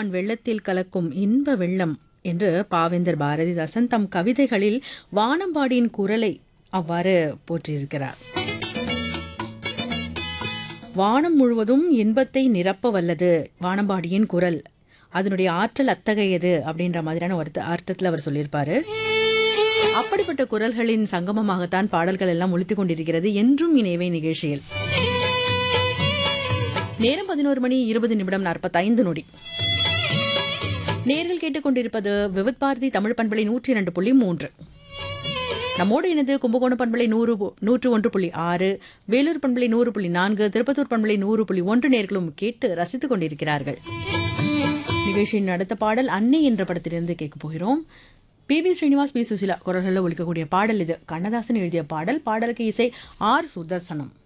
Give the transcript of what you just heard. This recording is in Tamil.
வான் வெள்ளத்தில் கலக்கும் இன்ப வெள்ளம் என்று பாவேந்தர் பாரதிதாசன் தம் கவிதைகளில் வானம்பாடியின் குரலை அவ்வாறு போற்றியிருக்கிறார் வானம் முழுவதும் இன்பத்தை நிரப்ப வல்லது வானம்பாடியின் குரல் அதனுடைய ஆற்றல் அத்தகையது அப்படின்ற மாதிரியான ஒரு அர்த்தத்தில் அவர் சொல்லியிருப்பாரு அப்படிப்பட்ட குரல்களின் சங்கமமாகத்தான் பாடல்கள் எல்லாம் ஒழித்துக் கொண்டிருக்கிறது என்றும் இணைவை நிகழ்ச்சியில் நேரம் பதினோரு மணி இருபது நிமிடம் நாற்பத்தைந்து நொடி நேரில் கேட்டுக்கொண்டிருப்பது விவித் பாரதி தமிழ் பண்பலை நூற்றி இரண்டு புள்ளி மூன்று நம்மோடு இணைந்து கும்பகோணம் பண்பலை நூறு பு- நூற்று ஒன்று புள்ளி ஆறு வேலூர் பண்பலை நூறு புள்ளி நான்கு திருப்பத்தூர் பண்பலை நூறு புள்ளி ஒன்று நேர்களும் கேட்டு ரசித்துக் கொண்டிருக்கிறார்கள் நிகழ்ச்சியின் அடுத்த பாடல் அன்னை என்ற படத்திலிருந்து கேட்க போகிறோம் P B Srinivas P Susheela குரல்களில் ஒழிக்கக்கூடிய பாடல் இது கண்ணதாசன் எழுதிய பாடல் பாடலுக்கு இசை ஆர் சுதர்சனம்